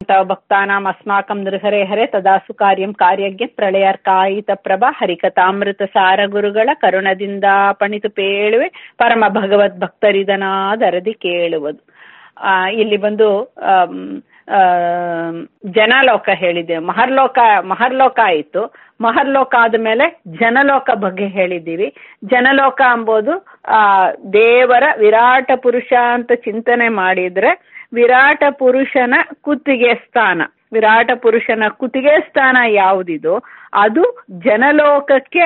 तव भक्तानाम् अस्माकं नृहरे हरे तदासು ಕಾರ್ಯಂ ಕಾರ್ಯಜ್ಞ ಪ್ರಳಯಾರ್ಕಾಯಿತ ಪ್ರಭಾ ಹರಿಕಥಾಮೃತ ಸಾರ ಗುರುಗಳ ಕರುಣದಿಂದ ಪಣಿತು ಪೇಳುವೆ ಪರಮ ಭಗವದ್ ಭಕ್ತರಿದನಾದರದಿ ಕೇಳುವುದು ಆ, ಇಲ್ಲಿ ಬಂದು ಆಮ್, ಆ, ಜನಲೋಕ ಹೇಳಿದೆ ಮಹರ್ಲೋಕ ಮಹರ್ಲೋಕ ಆಯಿತು ಮಹರ್ಲೋಕ ಆದಮೇಲೆ ಜನಲೋಕ ಬಗ್ಗೆ ಹೇಳಿದ್ದೀವಿ ಜನಲೋಕ ಎಂಬುದು ಆ ದೇವರ ವಿರಾಟ ಪುರುಷ ಅಂತ ಚಿಂತನೆ ಮಾಡಿದ್ರೆ ವಿರಾಟ ಪುರುಷನ ಕುತ್ತಿಗೆ ಸ್ಥಾನ ವಿರಾಟ ಪುರುಷನ ಕುತ್ತಿಗೆ ಸ್ಥಾನ ಯಾವುದಿದೋ ಅದು ಜನಲೋಕಕ್ಕೆ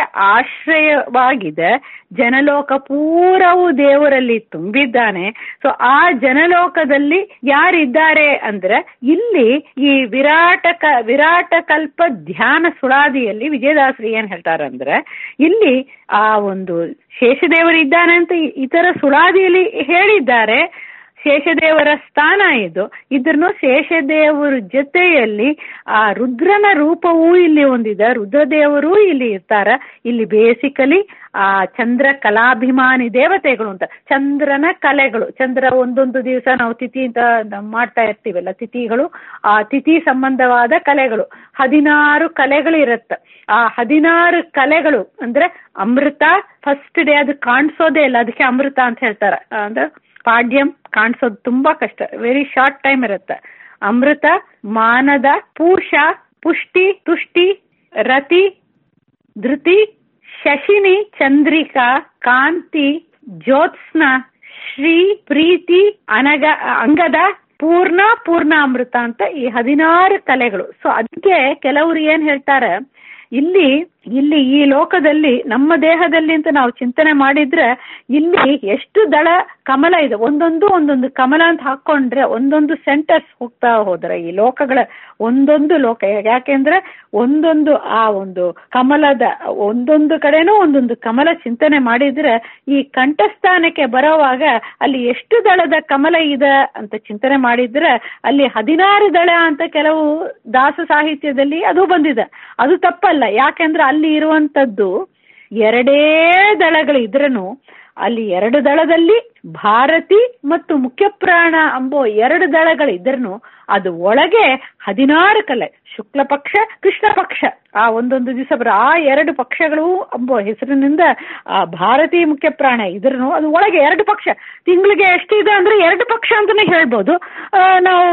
ಆಶ್ರಯವಾಗಿದೆ ಜನಲೋಕ ಪೂರವು ದೇವರಲ್ಲಿ ತುಂಬಿದ್ದಾನೆ ಸೊ ಆ ಜನಲೋಕದಲ್ಲಿ ಯಾರಿದ್ದಾರೆ ಅಂದ್ರೆ ಇಲ್ಲಿ ಈ ವಿರಾಟ ಕ ವಿರಾಟ ಕಲ್ಪ ಧ್ಯಾನ ಸುಳಾದಿಯಲ್ಲಿ ವಿಜಯದಾಸರು ಏನ್ ಹೇಳ್ತಾರಂದ್ರೆ ಇಲ್ಲಿ ಆ ಒಂದು ಶೇಷದೇವರಿದ್ದಾನೆ ಅಂತ ಇತರ ಸುಳಾದಿಯಲ್ಲಿ ಹೇಳಿದ್ದಾರೆ ಶೇಷದೇವರ ಸ್ಥಾನ ಇದು ಇದ್ರೂ ಶೇಷದೇವರ ಜೊತೆಯಲ್ಲಿ ಆ ರುದ್ರನ ರೂಪವೂ ಇಲ್ಲಿ ಒಂದಿದೆ ರುದ್ರದೇವರು ಇಲ್ಲಿ ಇರ್ತಾರ ಇಲ್ಲಿ ಬೇಸಿಕಲಿ ಆ ಚಂದ್ರ ಕಲಾಭಿಮಾನಿ ದೇವತೆಗಳು ಅಂತ ಚಂದ್ರನ ಕಲೆಗಳು ಚಂದ್ರ ಒಂದೊಂದು ದಿವಸ ನಾವು ತಿಥಿ ಅಂತ ನಾವ್ ಮಾಡ್ತಾ ಇರ್ತೀವಲ್ಲ ತಿಥಿಗಳು ಆ ತಿಥಿ ಸಂಬಂಧವಾದ ಕಲೆಗಳು ಹದಿನಾರು ಕಲೆಗಳು ಇರುತ್ತೆ ಆ ಹದಿನಾರು ಕಲೆಗಳು ಅಂದ್ರೆ ಅಮೃತ ಫಸ್ಟ್ ಡೇ ಅದು ಕಾಣಿಸೋದೇ ಇಲ್ಲ ಅದಕ್ಕೆ ಅಮೃತ ಅಂತ ಹೇಳ್ತಾರೆ ಅಂದ್ರೆ ಪಾಡ್ಯಂ ಕಾಣಿಸೋದು ತುಂಬಾ ಕಷ್ಟ ವೆರಿ ಶಾರ್ಟ್ ಟೈಮ್ ಇರುತ್ತೆ ಅಮೃತ ಮಾನದ ಪೂಷ ಪುಷ್ಟಿ ತುಷ್ಟಿ ರತಿ ಧೃತಿ ಶಶಿನಿ ಚಂದ್ರಿಕಾ ಕಾಂತಿ ಜ್ಯೋತ್ಸ್ನ ಶ್ರೀ ಪ್ರೀತಿ ಅನಗ ಅಂಗದ ಪೂರ್ಣ ಪೂರ್ಣ ಅಮೃತ ಅಂತ ಈ ಹದಿನಾರು ಕಲೆಗಳು ಸೊ ಅದಕ್ಕೆ ಕೆಲವರು ಏನ್ ಹೇಳ್ತಾರೆ ಇಲ್ಲಿ ಇಲ್ಲಿ ಈ ಲೋಕದಲ್ಲಿ ನಮ್ಮ ದೇಹದಲ್ಲಿ ಅಂತ ನಾವು ಚಿಂತನೆ ಮಾಡಿದ್ರೆ ಇಲ್ಲಿ ಎಷ್ಟು ದಳ ಕಮಲ ಇದೆ ಒಂದೊಂದು ಒಂದೊಂದು ಕಮಲ ಅಂತ ಹಾಕೊಂಡ್ರೆ ಒಂದೊಂದು ಸೆಂಟರ್ಸ್ ಹೋಗ್ತಾ ಹೋದ್ರೆ ಈ ಲೋಕಗಳ ಒಂದೊಂದು ಲೋಕ ಯಾಕೆಂದ್ರೆ ಒಂದೊಂದು ಆ ಒಂದು ಕಮಲದ ಒಂದೊಂದು ಕಡೆನೂ ಒಂದೊಂದು ಕಮಲ ಚಿಂತನೆ ಮಾಡಿದ್ರೆ ಈ ಕಂಠಸ್ಥಾನಕ್ಕೆ ಬರೋವಾಗ ಅಲ್ಲಿ ಎಷ್ಟು ದಳದ ಕಮಲ ಇದೆ ಅಂತ ಚಿಂತನೆ ಮಾಡಿದ್ರೆ ಅಲ್ಲಿ ಹದಿನಾರು ದಳ ಅಂತ ಕೆಲವು ದಾಸ ಸಾಹಿತ್ಯದಲ್ಲಿ ಅದು ಬಂದಿದೆ ಅದು ತಪ್ಪಲ್ಲ ಯಾಕೆಂದ್ರೆ ಅಲ್ಲಿ ಇರುವಂತದ್ದು ಎರಡೇ ದಳಗಳು ಇದ್ರೂ ಅಲ್ಲಿ ಎರಡು ದಳದಲ್ಲಿ ಭಾರತಿ ಮತ್ತು ಮುಖ್ಯಪ್ರಾಣ ಎಂಬೋ ಎರಡು ದಳಗಳು ಇದ್ರೂ ಅದು ಒಳಗೆ ಹದಿನಾರು ಕಲೆ ಶುಕ್ಲ ಪಕ್ಷ ಕೃಷ್ಣ ಪಕ್ಷ ಆ ಒಂದೊಂದು ದಿವಸ ಬರೋ ಆ ಎರಡು ಪಕ್ಷಗಳು ಎಂಬೋ ಹೆಸರಿನಿಂದ ಆ ಭಾರತೀ ಮುಖ್ಯ ಪ್ರಾಣ ಇದ್ರೂ ಅದು ಒಳಗೆ ಎರಡು ಪಕ್ಷ ತಿಂಗಳಿಗೆ ಎಷ್ಟಿದೆ ಅಂದ್ರೆ ಎರಡು ಪಕ್ಷ ಅಂತಾನೆ ಹೇಳ್ಬೋದು ಆ, ನಾವು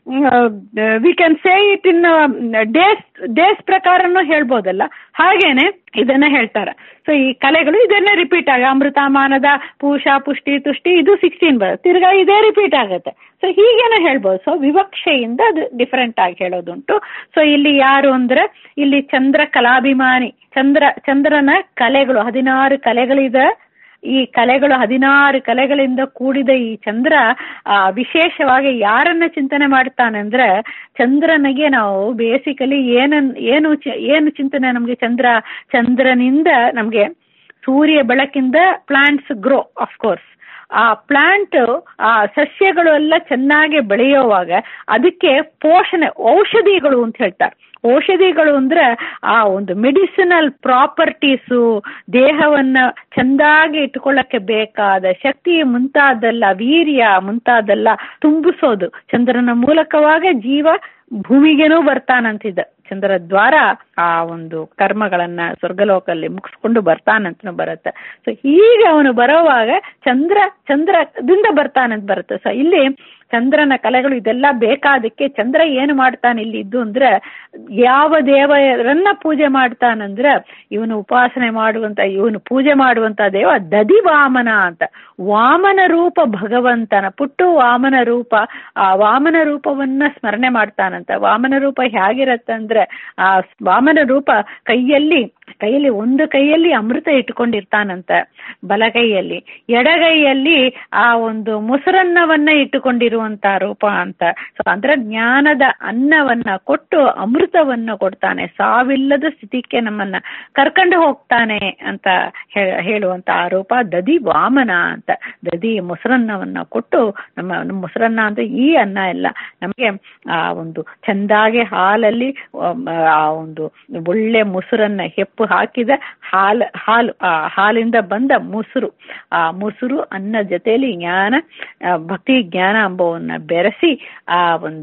we can say it in days days ಪ್ರಕಾರನೂ ಹೇಳ್ಬೋದಲ್ಲ ಹಾಗೇನೆ ಇದನ್ನ ಹೇಳ್ತಾರೆ ಸೊ ಈ ಕಲೆಗಳು ಇದನ್ನೇ ರಿಪೀಟ್ ಆಗ ಅಮೃತಮಾನದ ಪೂಷ ಪುಷ್ಟಿ ತುಷ್ಟಿ ಇದು ಸಿಕ್ಸ್ಟೀನ್ ಬರುತ್ತೆ ತಿರ್ಗಾ ಇದೇ ರಿಪೀಟ್ ಆಗುತ್ತೆ ಸೊ ಹೀಗೇನೆ ಹೇಳ್ಬೋದು ಸೊ ವಿವಕ್ಷೆಯಿಂದ ಅದು ಡಿಫರೆಂಟ್ ಆಗಿ ಹೇಳೋದುಂಟು ಸೊ ಇಲ್ಲಿ ಯಾರು ಅಂದ್ರೆ ಇಲ್ಲಿ ಚಂದ್ರ ಕಲಾಭಿಮಾನಿ ಚಂದ್ರ ಚಂದ್ರನ ಕಲೆಗಳು ಹದಿನಾರು ಕಲೆಗಳಿದೆ ಈ ಕಲೆಗಳು ಹದಿನಾರು ಕಲೆಗಳಿಂದ ಕೂಡಿದ ಈ ಚಂದ್ರ ಆ, ವಿಶೇಷವಾಗಿ ಯಾರನ್ನ ಚಿಂತನೆ ಮಾಡ್ತಾನಂದ್ರೆ ಚಂದ್ರನಿಗೆ ನಾವು ಬೇಸಿಕಲಿ ಏನನ್ ಏನು ಚ- ಏನು ಚಿಂತನೆ ನಮಗೆ ಚಂದ್ರ ಚಂದ್ರನಿಂದ ನಮಗೆ ಸೂರ್ಯ ಬೆಳಕಿಂದ ಪ್ಲಾಂಟ್ಸ್ ಗ್ರೋ ಆಫ್ ಕೋರ್ಸ್ ಆ ಪ್ಲಾಂಟ್ ಆ ಸಸ್ಯಗಳು ಎಲ್ಲ ಚೆನ್ನಾಗಿ ಬೆಳೆಯುವಾಗ ಅದಕ್ಕೆ ಪೋಷಣೆ ಔಷಧಿಗಳು ಅಂತ ಹೇಳ್ತಾರೆ ಔಷಧಿಗಳು ಅಂದ್ರೆ ಆ ಒಂದು ಮೆಡಿಸಿನಲ್ ಪ್ರಾಪರ್ಟೀಸು ದೇಹವನ್ನ ಚೆಂದಾಗಿ ಇಟ್ಕೊಳ್ಳಕ್ಕೆ ಬೇಕಾದ ಶಕ್ತಿ ಮುಂತಾದೆಲ್ಲ ವೀರ್ಯ ಮುಂತಾದೆಲ್ಲ ತುಂಬಿಸೋದು ಚಂದ್ರನ ಮೂಲಕವಾಗ ಜೀವ ಭೂಮಿಗೇನೂ ಬರ್ತಾನಂತಿದ್ದ ಚಂದ್ರ ದ್ವಾರ ಆ ಒಂದು ಕರ್ಮಗಳನ್ನ ಸ್ವರ್ಗಲೋಕಲ್ಲಿ ಮುಗಿಸ್ಕೊಂಡು ಬರ್ತಾನಂತ ಬರುತ್ತೆ ಸೊ ಹೀಗೆ ಅವನು ಬರೋವಾಗ ಚಂದ್ರ ಚಂದ್ರದಿಂದ ಬರ್ತಾನಂತ ಬರುತ್ತೆ ಸೊ ಇಲ್ಲಿ ಚಂದ್ರನ ಕಲೆಗಳು ಇದೆಲ್ಲ ಬೇಕಾದಕ್ಕೆ ಚಂದ್ರ ಏನು ಮಾಡ್ತಾನೆ ಇಲ್ಲಿ ಇದ್ದು ಅಂದ್ರೆ ಯಾವ ದೇವರನ್ನ ಪೂಜೆ ಮಾಡ್ತಾನಂದ್ರೆ ಇವನು ಉಪಾಸನೆ ಮಾಡುವಂತ ಇವನು ಪೂಜೆ ಮಾಡುವಂತ ದೇವ ದದಿ ವಾಮನ ಅಂತ ವಾಮನ ರೂಪ ಭಗವಂತನ ಪುಟ್ಟು ವಾಮನ ರೂಪ ಆ ವಾಮನ ರೂಪವನ್ನ ಸ್ಮರಣೆ ಮಾಡ್ತಾನಂತ ವಾಮನ ರೂಪ ಹೇಗಿರತ್ತೆ ಅಂದ್ರೆ ಆ ವಾಮನ ರೂಪ ಕೈಯಲ್ಲಿ ಕೈಯಲ್ಲಿ ಒಂದು ಕೈಯಲ್ಲಿ ಅಮೃತ ಇಟ್ಟುಕೊಂಡಿರ್ತಾನಂತ ಬಲಗೈಯಲ್ಲಿ ಎಡಗೈಯಲ್ಲಿ ಆ ಒಂದು ಮೊಸರನ್ನವನ್ನ ಇಟ್ಟುಕೊಂಡಿರುವಂತ ರೂಪ ಅಂತ ಸೊ ಅಂದ್ರೆ ಜ್ಞಾನದ ಅನ್ನವನ್ನ ಕೊಟ್ಟು ಅಮೃತವನ್ನ ಕೊಡ್ತಾನೆ ಸಾವಿಲ್ಲದ ಸ್ಥಿತಿಗೆ ನಮ್ಮನ್ನ ಕರ್ಕೊಂಡು ಹೋಗ್ತಾನೆ ಅಂತ ಹೇ- ಹೇಳುವಂತ ಆ ರೂಪ ದದಿ ವಾಮನ ಅಂತ ದದಿ ಮೊಸರನ್ನವನ್ನ ಕೊಟ್ಟು ನಮ್ಮ ನಮ್ಮ ಮೊಸರನ್ನ ಅಂದ್ರೆ ಈ ಅನ್ನ ಎಲ್ಲ ನಮಗೆ ಆ ಒಂದು ಚಂದಾಗಿ ಹಾಲಲ್ಲಿ ಅಮ್, ಆ ಒಂದು ಒಳ್ಳೆ ಮೊಸರನ್ನ ಹೆಪ್ಪು ಹಾಕಿದ ಹಾಲು ಹಾಲು ಆ ಹಾಲಿಂದ ಬಂದ ಮೊಸರು ಆ ಮೊಸರು ಅನ್ನ ಜೊತೆಯಲ್ಲಿ ಜ್ಞಾನ ಆ, ಭಕ್ತಿ ಜ್ಞಾನ ಅಂಬವನ್ನ ಬೆರೆಸಿ ಆ ಒಂದು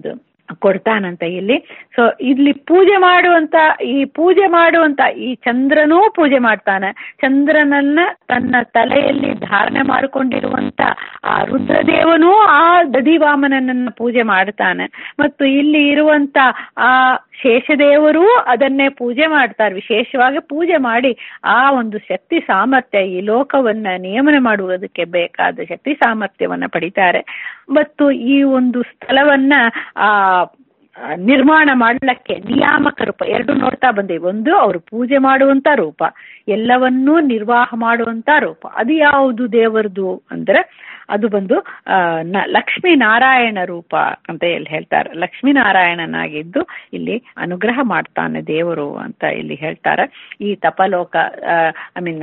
ಕೊಡ್ತಾನಂತ ಇಲ್ಲಿ ಸೊ ಇಲ್ಲಿ ಪೂಜೆ ಮಾಡುವಂತ ಈ ಪೂಜೆ ಮಾಡುವಂತ ಈ ಚಂದ್ರನೂ ಪೂಜೆ ಮಾಡ್ತಾನೆ ಚಂದ್ರನನ್ನ ತನ್ನ ತಲೆಯಲ್ಲಿ ಧಾರಣೆ ಮಾಡಿಕೊಂಡಿರುವಂತ ಆ ರುದ್ರದೇವನೂ ಆ ದಧಿವಾಮನನನ್ನ ಪೂಜೆ ಮಾಡ್ತಾನೆ ಮತ್ತು ಇಲ್ಲಿ ಇರುವಂತ ಆ ಶೇಷದೇವರೂ ಅದನ್ನೇ ಪೂಜೆ ಮಾಡ್ತಾರೆ ವಿಶೇಷವಾಗಿ ಪೂಜೆ ಮಾಡಿ ಆ ಒಂದು ಶಕ್ತಿ ಸಾಮರ್ಥ್ಯ ಈ ಲೋಕವನ್ನ ನಿಯಮನ ಮಾಡುವುದಕ್ಕೆ ಬೇಕಾದ ಶಕ್ತಿ ಸಾಮರ್ಥ್ಯವನ್ನ ಪಡಿತಾರೆ ಮತ್ತು ಈ ಒಂದು ಸ್ಥಳವನ್ನ ಆ ನಿರ್ಮಾಣ ಮಾಡಲಿಕ್ಕೆ ನಿಯಾಮಕ ರೂಪ ಎರಡು ನೋಡ್ತಾ ಬಂದೇವೆ ಒಂದು ಅವರು ಪೂಜೆ ಮಾಡುವಂತ ರೂಪ ಎಲ್ಲವನ್ನೂ ನಿರ್ವಾಹ ಮಾಡುವಂತ ರೂಪ ಅದು ಯಾವುದು ದೇವರದು ಅಂದ್ರೆ ಅದು ಬಂದು ಲಕ್ಷ್ಮೀ ನಾರಾಯಣ ರೂಪ ಅಂತ ಇಲ್ಲಿ ಹೇಳ್ತಾರೆ ಲಕ್ಷ್ಮೀ ನಾರಾಯಣನಾಗಿದ್ದು ಇಲ್ಲಿ ಅನುಗ್ರಹ ಮಾಡ್ತಾನೆ ದೇವರು ಅಂತ ಇಲ್ಲಿ ಹೇಳ್ತಾರೆ ಈ ತಪಲೋಕ ಐ ಮೀನ್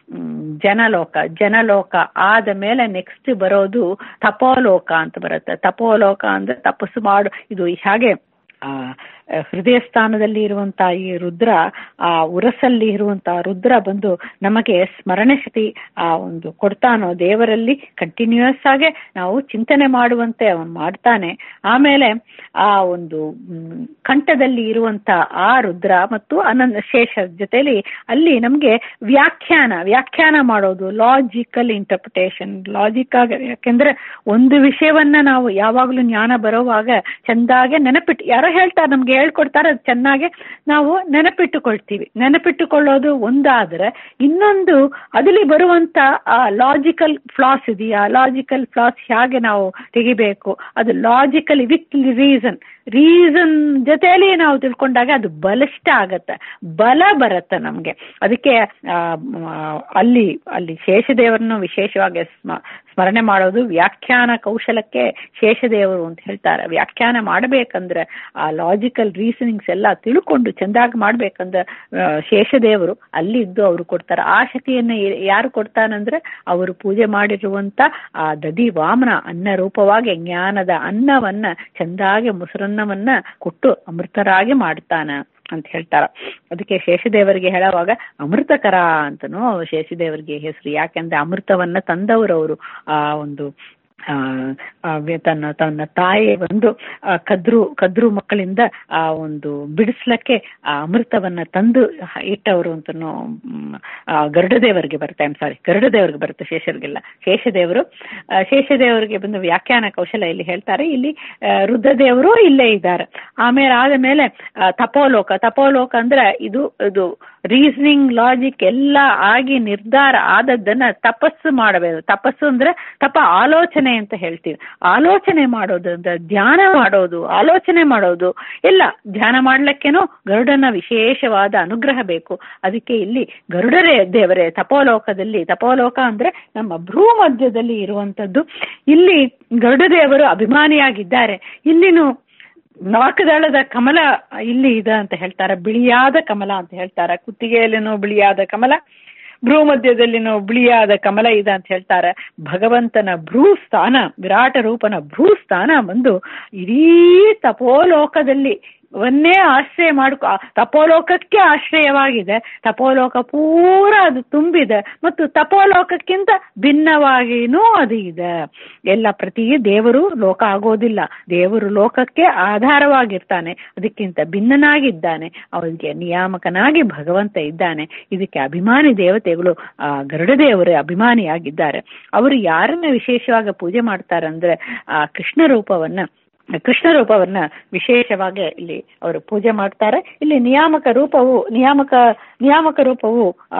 ಜನಲೋಕ ಜನಲೋಕ ಆದ ಮೇಲೆ ನೆಕ್ಸ್ಟ್ ಬರೋದು ತಪೋಲೋಕ ಅಂತ ಬರುತ್ತೆ ತಪೋಲೋಕ ಅಂದ್ರೆ ತಪಸ್ಸು ಮಾಡು ಇದು ಹಾಗೆ ಆ ಹೃದಯ ಸ್ಥಾನದಲ್ಲಿ ಇರುವಂತಹ ಈ ರುದ್ರ ಆ ಉರಸಲ್ಲಿ ಇರುವಂತಹ ರುದ್ರ ಬಂದು ನಮಗೆ ಸ್ಮರಣೆ ಶಕ್ತಿ ಆ ಒಂದು ಕೊಡ್ತಾನೋ ದೇವರಲ್ಲಿ ಕಂಟಿನ್ಯೂಯಸ್ ಆಗಿ ನಾವು ಚಿಂತನೆ ಮಾಡುವಂತೆ ಅವನು ಮಾಡ್ತಾನೆ ಆಮೇಲೆ ಆ ಒಂದು ಕಂಠದಲ್ಲಿ ಇರುವಂತ ಆ ರುದ್ರ ಮತ್ತು ಅನಂತ ಶೇಷ ಜೊತೆಲಿ ಅಲ್ಲಿ ನಮ್ಗೆ ವ್ಯಾಖ್ಯಾನ ವ್ಯಾಖ್ಯಾನ ಮಾಡೋದು ಲಾಜಿಕಲ್ ಇಂಟರ್ಪ್ರಿಟೇಷನ್ ಲಾಜಿಕ್ ಆಗ ಯಾಕೆಂದ್ರೆ ಒಂದು ವಿಷಯವನ್ನ ನಾವು ಯಾವಾಗ್ಲೂ ಜ್ಞಾನ ಬರೋವಾಗ ಚಂದಾಗೆ ನೆನಪಿಟ್ಟು ಯಾರೋ ಹೇಳ್ತಾರೆ ನಮ್ಗೆ ಹೇಳ್ಕೊಡ್ತಾರೆ ಅದು ಚೆನ್ನಾಗಿ ನಾವು ನೆನಪಿಟ್ಟುಕೊಳ್ತೀವಿ ನೆನಪಿಟ್ಟುಕೊಳ್ಳೋದು ಒಂದಾದ್ರೆ ಇನ್ನೊಂದು ಅದರಲ್ಲಿ ಬರುವಂತ ಆ ಲಾಜಿಕಲ್ ಫ್ಲಾಸ್ ಇದೆಯಾ ಲಾಜಿಕಲ್ ಫ್ಲಾಸ್ ಹೇಗೆ ನಾವು ತೆಗಿಬೇಕು ಅದು ಲಾಜಿಕಲ್ ವಿತ್ ರೀಸನ್ ರೀಸನ್ ಜೊತೆಯಲ್ಲಿ ನಾವು ತಿಳ್ಕೊಂಡಾಗ ಅದು ಬಲಿಷ್ಠ ಆಗತ್ತೆ ಬಲ ಬರುತ್ತೆ ನಮಗೆ ಅದಕ್ಕೆ ಅಲ್ಲಿ ಅಲ್ಲಿ ಶೇಷದೇವರನ್ನು ವಿಶೇಷವಾಗಿ ಸ್ಮರಣೆ ಮಾಡೋದು ವ್ಯಾಖ್ಯಾನ ಕೌಶಲಕ್ಕೆ ಶೇಷದೇವರು ಅಂತ ಹೇಳ್ತಾರೆ ವ್ಯಾಖ್ಯಾನ ಮಾಡಬೇಕಂದ್ರೆ ಆ ಲಾಜಿಕಲ್ ರೀಸನಿಂಗ್ಸ್ ಎಲ್ಲ ತಿಳ್ಕೊಂಡು ಚೆಂದಾಗಿ ಮಾಡ್ಬೇಕಂದ್ರೆ ಶೇಷದೇವರು ಅಲ್ಲಿ ಇದ್ದು ಅವರು ಕೊಡ್ತಾರೆ ಆ ಶಕ್ತಿಯನ್ನ ಯಾರು ಕೊಡ್ತಾನಂದ್ರೆ ಅವರು ಪೂಜೆ ಮಾಡಿರುವಂತ ಆ ದದಿ ವಾಮನ ಅನ್ನ ರೂಪವಾಗಿ ಜ್ಞಾನದ ಅನ್ನವನ್ನ ಚೆಂದಾಗಿ ಮೊಸರನ್ನವನ್ನ ಕೊಟ್ಟು ಅಮೃತರಾಗಿ ಮಾಡ್ತಾನ ಅಂತ ಹೇಳ್ತಾರ ಅದಕ್ಕೆ ಶೇಷದೇವರಿಗೆ ಹೇಳುವಾಗ ಅಮೃತಕರ ಅಂತನೂ ಶೇಷದೇವರಿಗೆ ಹೆಸರು ಯಾಕೆಂದ್ರೆ ಅಮೃತವನ್ನ ತಂದವರು ಆ ಒಂದು ತನ್ನ ತನ್ನ ತಾಯಿ ಒಂದು ಕದ್ರು ಕದ್ರು ಮಕ್ಕಳಿಂದ ಆ ಒಂದು ಬಿಡಿಸ್ಲಕ್ಕೆ ಆ ಅಮೃತವನ್ನ ತಂದು ಇಟ್ಟವರು ಅಂತನೂ ಗರುಡದೇವರಿಗೆ ಬರುತ್ತೆ ಐಮ್ ಸಾರಿ ಗರುಡದೇವರಿಗೆ ಬರುತ್ತೆ ಶೇಷರಿಗೆಲ್ಲ ಶೇಷದೇವರು ಶೇಷದೇವರಿಗೆ ಬಂದು ವ್ಯಾಖ್ಯಾನ ಕೌಶಲ ಇಲ್ಲಿ ಹೇಳ್ತಾರೆ ಇಲ್ಲಿ ರುದ್ರದೇವರು ಇಲ್ಲೇ ಇದ್ದಾರೆ ಆಮೇಲೆ ಆದ ಮೇಲೆ ತಪೋಲೋಕ ತಪೋಲೋಕ ಅಂದ್ರೆ ಇದು ಇದು ರೀಸನಿಂಗ್ ಲಾಜಿಕ್ ಎಲ್ಲ ಆಗಿ ನಿರ್ಧಾರ ಆದದ್ದನ್ನ ತಪಸ್ಸು ಮಾಡಬೇಕು ತಪಸ್ಸು ಅಂದ್ರೆ ತಪ ಆಲೋಚನೆ ಅಂತ ಹೇಳ್ತೀವಿ ಆಲೋಚನೆ ಮಾಡೋದು ಅಂದ್ರೆ ಧ್ಯಾನ ಮಾಡೋದು ಆಲೋಚನೆ ಮಾಡೋದು ಎಲ್ಲ ಧ್ಯಾನ ಮಾಡ್ಲಿಕ್ಕೇನೋ ಗರುಡನ ವಿಶೇಷವಾದ ಅನುಗ್ರಹ ಬೇಕು ಅದಕ್ಕೆ ಇಲ್ಲಿ ಗರುಡರೇ ದೇವರೇ ತಪೋಲೋಕದಲ್ಲಿ ತಪೋಲೋಕ ಅಂದ್ರೆ ನಮ್ಮ ಭ್ರೂ ಮಧ್ಯದಲ್ಲಿ ಇರುವಂತದ್ದು ಇಲ್ಲಿ ಗರುಡ ದೇವರು ಅಭಿಮಾನಿಯಾಗಿದ್ದಾರೆ ಇಲ್ಲಿನೂ ನಾಲ್ಕದಳದ ಕಮಲ ಇಲ್ಲಿ ಇದೆ ಅಂತ ಹೇಳ್ತಾರೆ ಬಿಳಿಯಾದ ಕಮಲ ಅಂತ ಹೇಳ್ತಾರೆ ಕುತ್ತಿಗೆಯಲ್ಲಿನೂ ಬಿಳಿಯಾದ ಕಮಲ ಭ್ರೂ ಮಧ್ಯದಲ್ಲಿನೂ ಬಿಳಿಯಾದ ಕಮಲ ಇದೆ ಅಂತ ಹೇಳ್ತಾರೆ ಭಗವಂತನ ಭ್ರೂ ಸ್ಥಾನ ವಿರಾಟ ರೂಪನ ಭ್ರೂ ಸ್ಥಾನ ಬಂದು ಇಡೀ ತಪೋಲೋಕದಲ್ಲಿ ವನ್ನೇ ಆಶ್ರಯ ಮಾಡ್ಕೊ ತಪೋಲೋಕಕ್ಕೆ ಆಶ್ರಯವಾಗಿದೆ ತಪೋಲೋಕ ಪೂರ ಅದು ತುಂಬಿದೆ ಮತ್ತು ತಪೋಲೋಕಕ್ಕಿಂತ ಭಿನ್ನವಾಗಿನೂ ಅದು ಇದೆ ಎಲ್ಲ ಪ್ರತಿ ದೇವರು ಲೋಕ ಆಗೋದಿಲ್ಲ ದೇವರು ಲೋಕಕ್ಕೆ ಆಧಾರವಾಗಿರ್ತಾನೆ ಅದಕ್ಕಿಂತ ಭಿನ್ನನಾಗಿದ್ದಾನೆ ಅವನಿಗೆ ನಿಯಾಮಕನಾಗಿ ಭಗವಂತ ಇದ್ದಾನೆ ಇದಕ್ಕೆ ಅಭಿಮಾನಿ ದೇವತೆಗಳು ಆ ಗರುಡ ದೇವರೇ ಅಭಿಮಾನಿಯಾಗಿದ್ದಾರೆ ಅವರು ಯಾರನ್ನ ವಿಶೇಷವಾಗಿ ಪೂಜೆ ಮಾಡ್ತಾರಂದ್ರೆ ಆ ಕೃಷ್ಣ ರೂಪವನ್ನ ಕೃಷ್ಣ ರೂಪವನ್ನ ವಿಶೇಷವಾಗಿ ಇಲ್ಲಿ ಅವರು ಪೂಜೆ ಮಾಡ್ತಾರೆ ಇಲ್ಲಿ ನಿಯಾಮಕ ರೂಪವು ನಿಯಾಮಕ ನಿಯಾಮಕ ರೂಪವು ಆ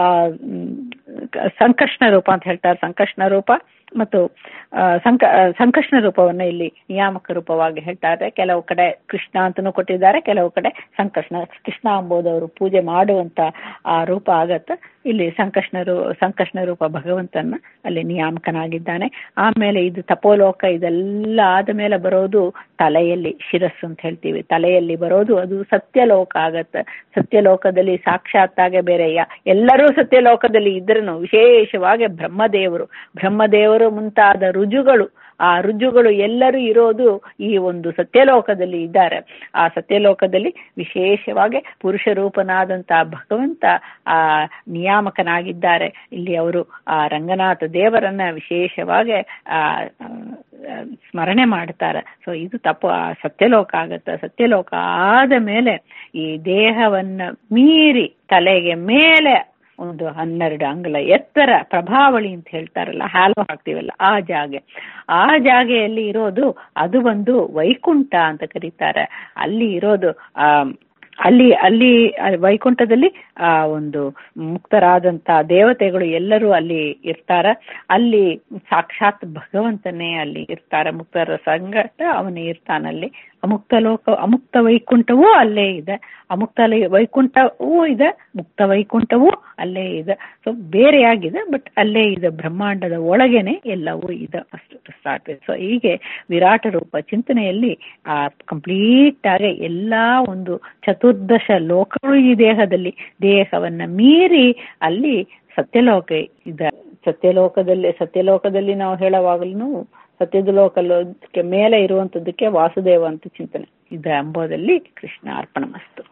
ಸಂಕರ್ಷಣ ರೂಪ ಅಂತ ಹೇಳ್ತಾರೆ ಸಂಕರ್ಷಣ ರೂಪ ಮತ್ತು ಸಂಕ ಸಂಕರ್ಷಣ ರೂಪವನ್ನ ಇಲ್ಲಿ ನಿಯಾಮಕ ರೂಪವಾಗಿ ಹೇಳ್ತಾರೆ ಕೆಲವು ಕಡೆ ಕೃಷ್ಣ ಅಂತನೂ ಕೊಟ್ಟಿದ್ದಾರೆ ಕೆಲವು ಕಡೆ ಸಂಕರ್ಷಣ ಕೃಷ್ಣ ಎಂಬುದವರು ಪೂಜೆ ಮಾಡುವಂತ ಆ ರೂಪ ಆಗತ್ತೆ ಇಲ್ಲಿ ಸಂಕರ್ಷಣ ರೂ ಸಂಕರ್ಷಣ ರೂಪ ಭಗವಂತನ ಅಲ್ಲಿ ನಿಯಾಮಕನಾಗಿದ್ದಾನೆ ಆಮೇಲೆ ಇದು ತಪೋಲೋಕ ಇದೆಲ್ಲ ಆದ ಮೇಲೆ ಬರೋದು ತಲೆಯಲ್ಲಿ ಶಿರಸ್ಸು ಅಂತ ಹೇಳ್ತೀವಿ ತಲೆಯಲ್ಲಿ ಬರೋದು ಅದು ಸತ್ಯಲೋಕ ಆಗತ್ತೆ ಸತ್ಯಲೋಕದಲ್ಲಿ ಸಾಕ್ಷಾತ್ತಾಗೆ ಬೇರೆ ಎಲ್ಲರೂ ಸತ್ಯಲೋಕದಲ್ಲಿ ಇದ್ರೂ ವಿಶೇಷವಾಗಿ ಬ್ರಹ್ಮದೇವರು ಬ್ರಹ್ಮದೇವರು ಮುಂತಾದ ರುಜುಗಳು ಆ ರುಜುಗಳು ಎಲ್ಲರೂ ಇರೋದು ಈ ಒಂದು ಸತ್ಯಲೋಕದಲ್ಲಿ ಇದ್ದಾರೆ ಆ ಸತ್ಯಲೋಕದಲ್ಲಿ ವಿಶೇಷವಾಗಿ ಪುರುಷ ರೂಪನಾದಂತಹ ಭಗವಂತ ಆ ನಿಯಾಮಕನಾಗಿದ್ದಾರೆ ಇಲ್ಲಿ ಅವರು ಆ ರಂಗನಾಥ ದೇವರನ್ನ ವಿಶೇಷವಾಗಿ ಆ ಸ್ಮರಣೆ ಮಾಡ್ತಾರೆ ಸೊ ಇದು ತಪ್ಪು ಆ ಸತ್ಯಲೋಕ ಆಗತ್ತೆ ಸತ್ಯಲೋಕ ಆದ ಮೇಲೆ ಈ ದೇಹವನ್ನ ಮೀರಿ ತಲೆಗೆ ಮೇಲೆ ಒಂದು ಹನ್ನೆರಡು ಅಂಗುಲ ಎತ್ತರ ಪ್ರಭಾವಳಿ ಅಂತ ಹೇಳ್ತಾರಲ್ಲ ಹಾಲು ಹಾಕ್ತೀವಲ್ಲ ಆ ಜಾಗೆ ಆ ಜಾಗೆಯಲ್ಲಿ ಇರೋದು ಅದು ಒಂದು ವೈಕುಂಠ ಅಂತ ಕರೀತಾರೆ ಅಲ್ಲಿ ಇರೋದು ಆ ಅಲ್ಲಿ ಅಲ್ಲಿ ವೈಕುಂಠದಲ್ಲಿ ಆ ಒಂದು ಮುಕ್ತರಾದಂತ ದೇವತೆಗಳು ಎಲ್ಲರೂ ಅಲ್ಲಿ ಇರ್ತಾರ ಅಲ್ಲಿ ಸಾಕ್ಷಾತ್ ಭಗವಂತನೇ ಅಲ್ಲಿ ಇರ್ತಾರೆ ಮುಕ್ತರ ಸಂಗಟ ಅವನೇ ಇರ್ತಾನಲ್ಲಿ ಅಮುಕ್ತ ಲೋಕ ಅಮುಕ್ತ ವೈಕುಂಠವೂ ಅಲ್ಲೇ ಇದೆ ಅಮುಕ್ತ ವೈಕುಂಠವೂ ಇದೆ ಮುಕ್ತ ವೈಕುಂಠವೂ ಅಲ್ಲೇ ಇದೆ ಸೊ ಬೇರೆಯಾಗಿದೆ ಬಟ್ ಅಲ್ಲೇ ಇದೆ ಬ್ರಹ್ಮಾಂಡದ ಒಳಗೇನೆ ಎಲ್ಲವೂ ಇದೆ ಅಷ್ಟು ಸ್ಟಾರ್ಟ್ ಸೊ ಹೀಗೆ ವಿರಾಟ ರೂಪ ಚಿಂತನೆಯಲ್ಲಿ ಆ ಕಂಪ್ಲೀಟ್ ಆಗಿ ಎಲ್ಲಾ ಒಂದು ಚತುರ್ದಶ ಲೋಕಗಳು ಈ ದೇಹದಲ್ಲಿ ದೇಹವನ್ನ ಮೀರಿ ಅಲ್ಲಿ ಸತ್ಯಲೋಕ ಇದೆ ಸತ್ಯಲೋಕದಲ್ಲಿ ಸತ್ಯಲೋಕದಲ್ಲಿ ನಾವು ಹೇಳುವಾಗಲೂ ಸತ್ಯದ ಲೋಕಕ್ಕೆ ಮೇಲೆ ಇರುವಂತದ್ದಕ್ಕೆ ವಾಸುದೇವ ಅಂತ ಚಿಂತನೆ ಇದೆ ಎಂಬುದಲ್ಲಿ ಕೃಷ್ಣ ಅರ್ಪಣ ಮಸ್ತು